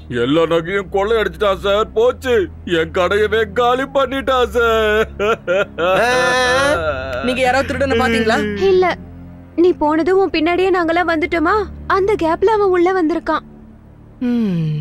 எல்லா நகையும் கொள்ளை அடிச்சிட்டான் சார் போச்சு என் கடையவே காலி பண்ணிட்டான் சார் நீங்க யாராவது திருடனை பாத்தீங்களா இல்ல நீ போனதும் உன் பின்னாடியே நாங்கெல்லாம் வந்துட்டோமா அந்த கேப்ல அவன் உள்ள வந்திருக்கான் ம்.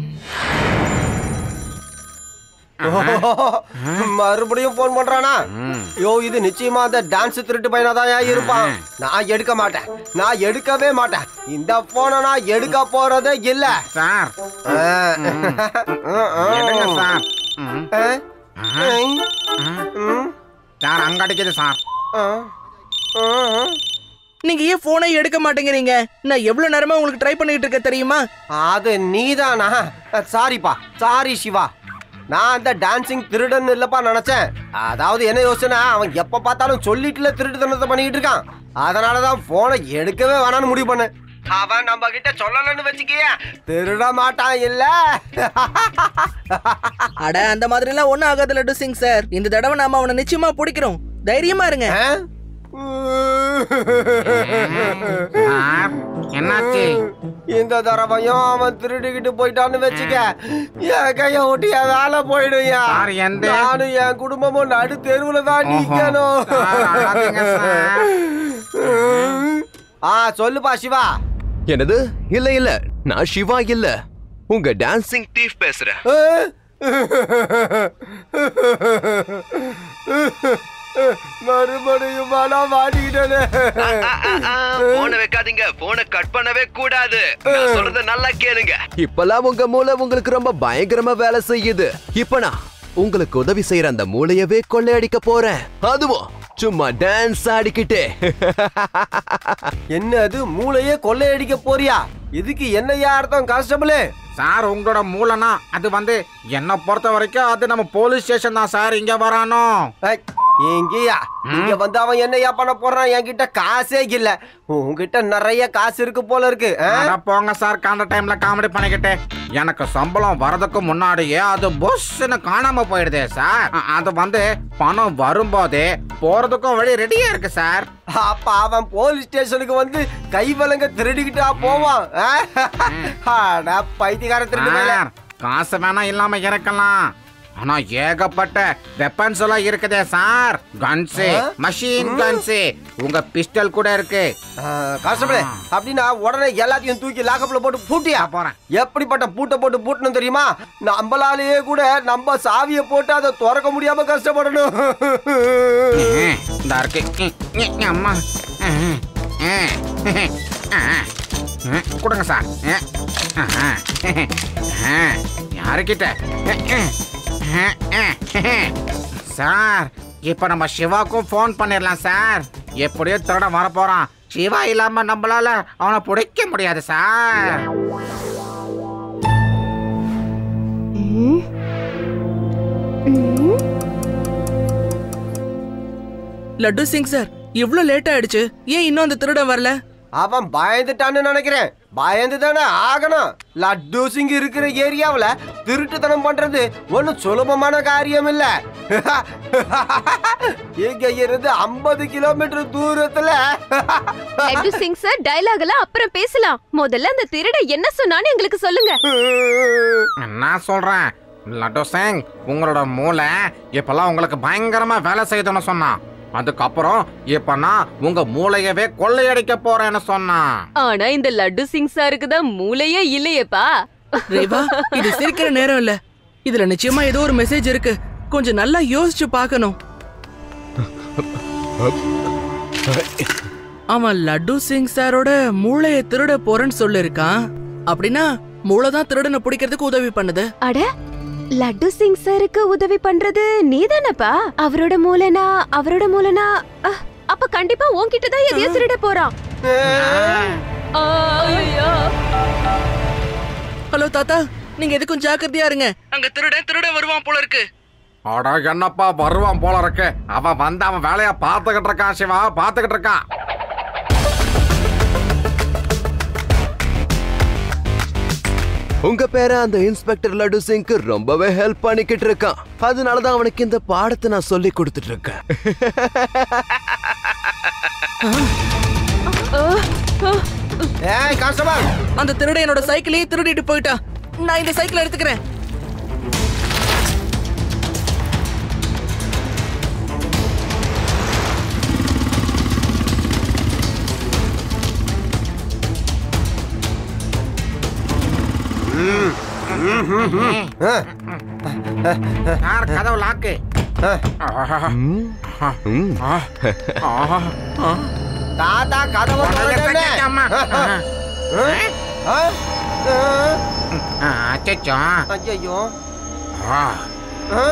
மறுபடியும் போன் பண்றானா யோ இது நிச்சயமா அந்த டான்ஸ் திருட்டு பையனாதான் இருப்பான் நான் எடுக்க மாட்டேன் நான் எடுக்கவே மாட்டேன் இந்த போனை நான் எடுக்க போறதே இல்ல சார் ஆ. எடுங்க சார் ம், ஆ. ம். ம். சார் அங்க அடிக்குது சார் ஆ. ஆ. நீங்க ஏன் போனை எடுக்க மாட்டேங்கிறீங்க நான் எவ்வளவு நேரமா உங்களுக்கு ட்ரை பண்ணிட்டு இருக்க தெரியுமா அது நீதானா சாரிப்பா சாரி சிவா நான் அந்த டான்சிங் திருடன் இல்லப்பா நினைச்சேன் அதாவது என்ன யோசனை அவன் எப்ப பார்த்தாலும் சொல்லிட்டுல திருட்டுத்தனத்தை பண்ணிட்டு இருக்கான் அதனாலதான் போனை எடுக்கவே வேணாம்னு முடிவு பண்ணேன் அவன் நம்ம கிட்ட சொல்லலன்னு வச்சுக்கிய திருட மாட்டான் இல்ல அட அந்த மாதிரி எல்லாம் ஒண்ணும் ஆகாது லட்டு சிங் சார் இந்த தடவை நாம அவனை நிச்சயமா பிடிக்கிறோம் தைரியமா இருங்க ஆ? சார் என்னாச்சு இந்த தடவையும் அவன் திருடிக்கிட்டு போயிட்டான்னு வச்சுக்க என் கைய ஒட்டி என் வேலை போயிடும் சார், எந்த? நானும் என் குடும்பமும் நடு தெருவுல தான் நிக்கணும் சார், அழாதீங்க சார். ஆ சொல்லுப்பா சிவா என்னது இல்ல இல்ல நான் சிவா இல்ல உங்க டான்சிங் டீஃப் பேசுறேன் மறுபடியும் நான் மாட்டிக்கிட்டேனே போன வைக்காதீங்க போனை கட் பண்ணவே கூடாது நான் சொல்றத நல்லா கேளுங்க இப்பெல்லாம் உங்க மூளை உங்களுக்கு ரொம்ப பயங்கரமா வேலை செய்யுது இப்ப நான் உங்களுக்கு உதவி செய்யற அந்த மூளையவே கொள்ளையடிக்க போறேன் அதுவும் சும்மா டான்ஸ் ஆடிக்கிட்டே என்ன அது மூளையே கொள்ளையடிக்க போறியா இதுக்கு என்னையா அர்த்தம் கான்ஸ்டபிள் சார் உங்களோட மூலனா அது வந்து என்ன பொறுத்த வரைக்கும் அது நம்ம போலீஸ் ஸ்டேஷன் தான் சார் இங்க வரானோ எங்கேயா இங்க வந்து அவன் என்னையா பண்ண போறான் என்கிட்ட காசே இல்ல உன்கிட்ட நிறைய காசு இருக்கு போல இருக்கு ஆ? அட போங்க சார் காண்ட டைம்ல காமெடி பண்ணிக்கிட்டு எனக்கு சம்பளம் வரதுக்கு முன்னாடியே அது பொஸ்ன்னு காணாம போயிடுதே சார் அ- அது வந்து பணம் வரும்போதே போறதுக்கும் வழி ரெடியா இருக்கு சார் அப்ப அவன் போலீஸ் ஸ்டேஷனுக்கு வந்து கை வலங்க திருடிக்கிட்டா போவான் ஆ? அட பைத்தியக்கார திருடு மேல சார், காசு வேணா இல்லாம இருக்கலாம் ஆனா ஏகப்பட்ட வெப்பன்ஸ் எல்லாம் இருக்குதே சார் கன்ஸு ஆ? மஷின் கன்ஸு உங்க பிஸ்டல் கூட இருக்கு கான்ஸ்டபிள் அப்படின்னா உடனே எல்லாத்தையும் தூக்கி லாக்கப்ல போட்டு பூட்டியா நான் போறேன் எப்படிப்பட்ட பூட்டை போட்டு பூட்டணும் தெரியுமா நம்மளாலேயே கூட நம்ம சாவியை போட்டு அதை திறக்க முடியாம கஷ்டப்படணும் ம், இந்தா இருக்கு ம், ம், அம்மா ம், ம், ம், ம், கொடுங்க சார் ம், ம், ம், யாருக்கிட்ட ம், ம், ம், ம். சார் இப்ப நம்ம சிவாக்கும் ஃபோன் பண்ணிடலாம் சார் எப்படியோ திருட வர போறான் சிவா இல்லாம நம்மளால அவனை பிடிக்க முடியாது சார் ம். ம். லட்டு சிங் சார் இவ்ளோ லேட் ஆயிடுச்சு ஏன் இன்னும் அந்த திருடன் வரல அவன் பயந்துட்டான்னு நினைக்கிறேன் பயந்து தானே ஆகணும் லட்டு சிங் இருக்கிற ஏரியாவுல திருட்டுத்தனம் பண்றது ஒன்னும் சுலபமான காரியம் இல்ல இங்க இருந்து ஐம்பது கிலோமீட்டர் தூரத்துல லட்டு சிங் சார் டயலாக் எல்லாம் அப்புறம் பேசலாம் முதல்ல அந்த திருட என்ன சொன்னான்னு எங்களுக்கு சொல்லுங்க நான் சொல்றேன் லட்டு சிங் உங்களோட மூளை இப்பெல்லாம் உங்களுக்கு பயங்கரமா வேலை செய்யுதுன்னு சொன்னான் அதுக்கப்புறம் இப்ப நான் உங்க மூளையவே கொள்ளையடிக்க போறேன்னு சொன்னான் ஆனா இந்த லட்டு சிங் சாருக்கு தான் மூளையே இல்லையேப்பா ரேவா இது சிரிக்கிற நேரம் இல்ல இதுல நிச்சயமா ஏதோ ஒரு மெசேஜ் இருக்கு கொஞ்சம் நல்லா யோசிச்சு பார்க்கணும் அவன் லட்டு சிங் சாரோட மூளைய திருட போறேன்னு சொல்லிருக்கான் அப்படின்னா மூளை தான் திருடனை பிடிக்கிறதுக்கு உதவி பண்ணுது அட லட்டு சிங் சாருக்கு உதவி பண்றது நீதானப்பா அவரோட மூலனா அவரோட மூலனா அஹ், அப்ப கண்டிப்பா உன்கிட்ட தான் எதையோ திருட போறான் ஐயோ ஹலோ தாத்தா நீங்க எதுக்கும் ஜாக்கிரதையா இருங்க அங்க திருடன் திருடன் வருவான் போல இருக்கு அட என்னப்பா வருவான் போல இருக்கு அவன் வந்து அவன் வேலைய பார்த்துக்கிட்டு இருக்கான் சிவா பார்த்துக்கிட்டு இருக்கான் உங்க பேர அந்த இன்ஸ்பெக்டர் லட்டு சிங்க்கு ரொம்பவே ஹெல்ப் பண்ணிக்கிட்டு இருக்கான் அதனாலதான் அவனுக்கு இந்த பாடத்தை நான் சொல்லி கொடுத்துட்டு இருக்கேன் ஏய் கான்ஸ்டபிள் அந்த திருடன் என்னோட சைக்கிளையே திருடிட்டு போயிட்டான் நான் இந்த சைக்கிள் எடுத்துக்கிறேன் சார் கதவு லாக்கு ம். தாத்தா கதவை திறக்கண்ணே. அம்மா ஆ? ஆ? அச்சோ ஐயையோ. ஆ. ஆ?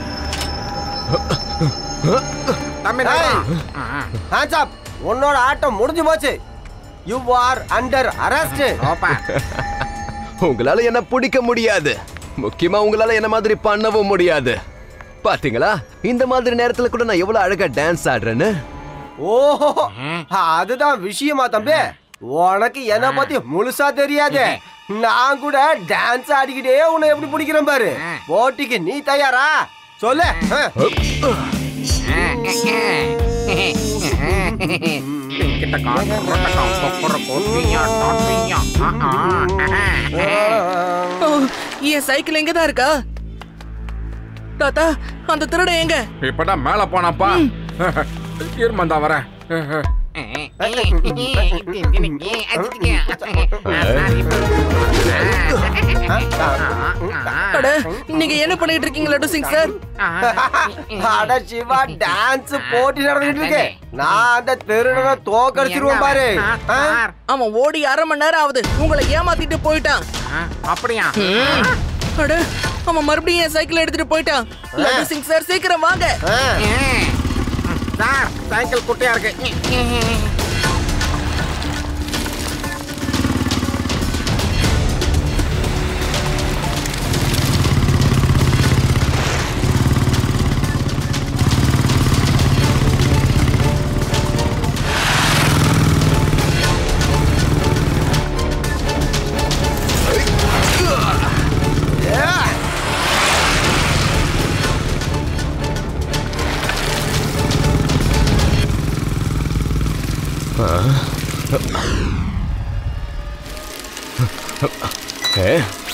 தம்பி ஏய். ஆ. Hands up. உன்னோட ஆட்டம் முடிஞ்சு போச்சு யூ ஆர் அண்டர் அரெஸ்ட் ஓப்பா உங்களால என்ன பிடிக்க முடியாது முக்கியமா உங்களால என்ன மாதிரி பண்ணவும் முடியாது பாத்தீங்களா இந்த மாதிரி நேரத்துல கூட நான் எவ்வளவு அழகா டான்ஸ் ஆடுறேன்னு ஓஹோ அதுதான் விஷயமா தம்பி உனக்கு என்ன பத்தி முழுசா தெரியாது நான் கூட டான்ஸ் ஆடிக்கிட்டே உன்னை எப்படி பிடிக்கிறேன் பாரு போட்டிக்கு நீ தயாரா சொல்லு ஆ. கிட்டக்கம் ரொட்டக்கம் கொக்கரக்கோ தீயா டாட்டியா ஆ ஆ ஓ, என் சைக்கிள் எங்க தான் இருக்கா தாத்தா அந்த திருட எங்க இப்பதான் மேல போனாப்பா இருமந்தா வரேன் அட நீங்க என்ன பண்ணிட்டு இருக்கீங்க லட்டு சிங் சார் அட சிவா டான்ஸ் போட்டி நடந்துட்டு இருக்கு நான் அந்த திருடனை தோக்கடிச்சிருவேன் பாரு ஆ? அவன் ஓடி அரை மணி நேரம் ஆகுது உங்களை ஏமாத்திட்டு போயிட்டான் அப்படியா அட அவன் மறுபடியும் என் சைக்கிள் எடுத்துட்டு போயிட்டான் லட்டு சிங் சார் சீக்கிரம் வாங்க ஆ. சார் சைக்கிள் குட்டியா இருக்கு ஏ,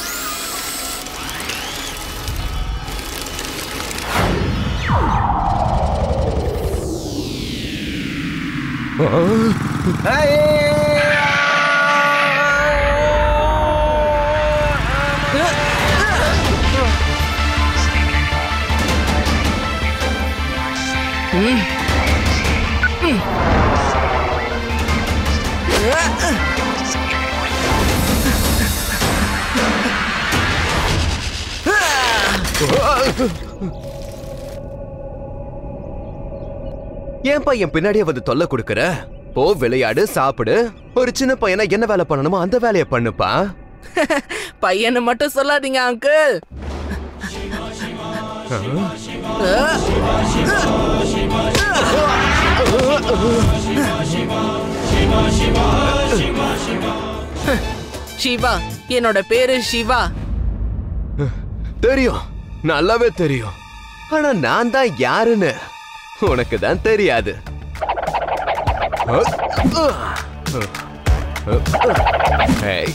ஏன்பா என் பின்னாடியே வந்து தொல்லை கொடுக்கற போ விளையாடு சாப்பிடு ஒரு சின்ன பையனா என்ன வேலை பண்ணணுமோ அந்த வேலையை பண்ணுப்பா பையனை மட்டும் சொல்லாதீங்க அங்கிள் சிவா என்னோட பேரு சிவா தெரியும் நல்லாவே தெரியும் ஆனா நான் தான் யாருன்னு உனக்கு தான் தெரியாது ஏய்.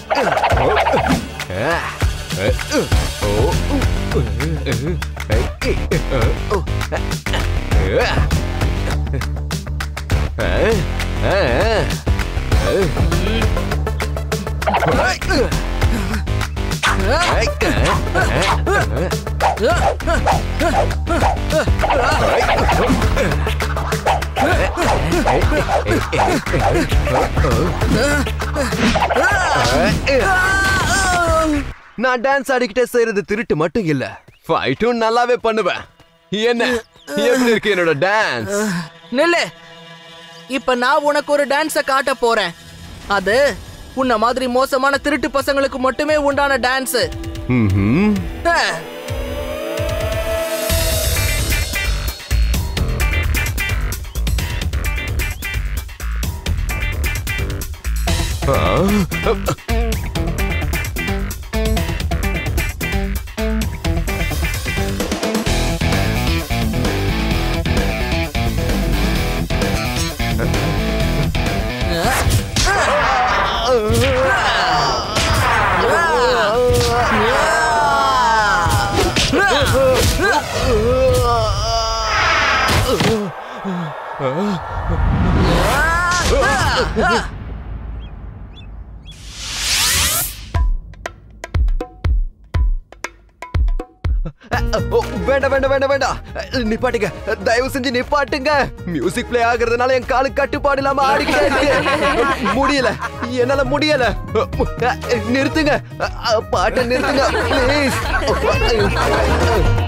நான் டான்ஸ் ஆடிக்கிட்டே செய்யறது திருட்டு மட்டும் இல்ல ஃபைட்டும் நல்லாவே பண்ணுவேன் என்ன எப்படி இருக்கு என்னோட டான்ஸ் நில்லு இப்ப நான் உனக்கு ஒரு டான்ஸ காட்ட போறேன் அது உன்ன மாதிரி மோசமான திருட்டு பசங்களுக்கு மட்டுமே உண்டான டான்ஸ் ம்ஹும். ஓ, வேண்டாம் வேண்டாம் வேண்டாம் வேண்டாம் நிப்பாட்டுங்க தயவு செஞ்சு நிப்பாட்டுங்க மியூசிக் ப்ளே ஆகுறதுனால என் காலு கட்டுப்பாடு இல்லாம ஆடிக்கிட்டே இருக்கு முடியல என்னால முடியல நிறுத்துங்க பாட்டை நிறுத்துங்க ப்ளீஸ்